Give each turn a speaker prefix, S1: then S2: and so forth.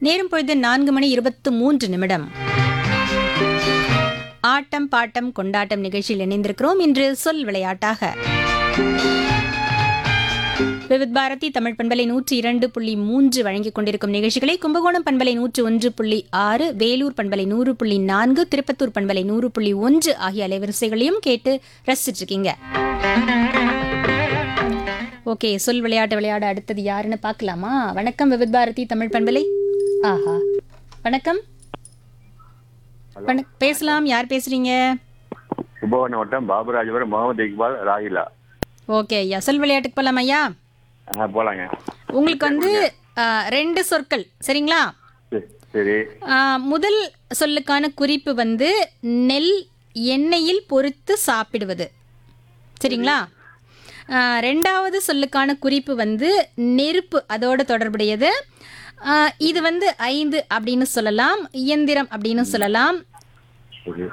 S1: நேரம் பொழுது நான்கு மணி இருபத்து மூன்று நிமிடம் ஆட்டம் பாட்டம் கொண்டாட்டம் நிகழ்ச்சியில் இணைந்திருக்கிறோம் இன்று சொல் விளையாட்டாக விவித் பாரதி தமிழ் பண்பலை நூற்றி இரண்டு புள்ளி மூன்று வழங்கிக் கொண்டிருக்கும் நிகழ்ச்சிகளை கும்பகோணம் பண்பலை நூற்று ஒன்று புள்ளி ஆறு வேலூர் பண்பலை நூறு புள்ளி நான்கு திருப்பத்தூர் பண்பலை நூறு புள்ளி ஒன்று ஆகிய அலைவரிசைகளையும் கேட்டு ரசிச்சிட்டு இருக்கீங்க ஓகே சொல் விளையாட்டு விளையாட அடுத்தது யாருன்னு பார்க்கலாமா வணக்கம் விவித் பாரதி தமிழ் பண்பலை ஆஹா வணக்கம் வணக் பேசலாம் யார் பேசுறீங்க
S2: கும்பகோணம் வட்டம் பாபுராஜபுரம் முகமது இக்பால் ராகிலா
S1: ஓகே ஐயா சொல் விளையாட்டுக்கு போலாம் ஐயா
S2: ஆ போலாங்க
S1: உங்களுக்கு வந்து ஆ, ரெண்டு சொற்கள் சரிங்களா
S2: சரி, சரி
S1: ஆ, முதல் சொல்லுக்கான குறிப்பு வந்து நெல் எண்ணெயில் பொரித்து சாப்பிடுவது சரிங்களா ஆ, ரெண்டாவது சொல்லுக்கான குறிப்பு வந்து நெருப்பு அதோட தொடர்புடையது ஆ, இது வந்து ஐந்து அப்படின்னு சொல்லலாம் இயந்திரம் அப்படின்னு சொல்லலாம்
S2: சரி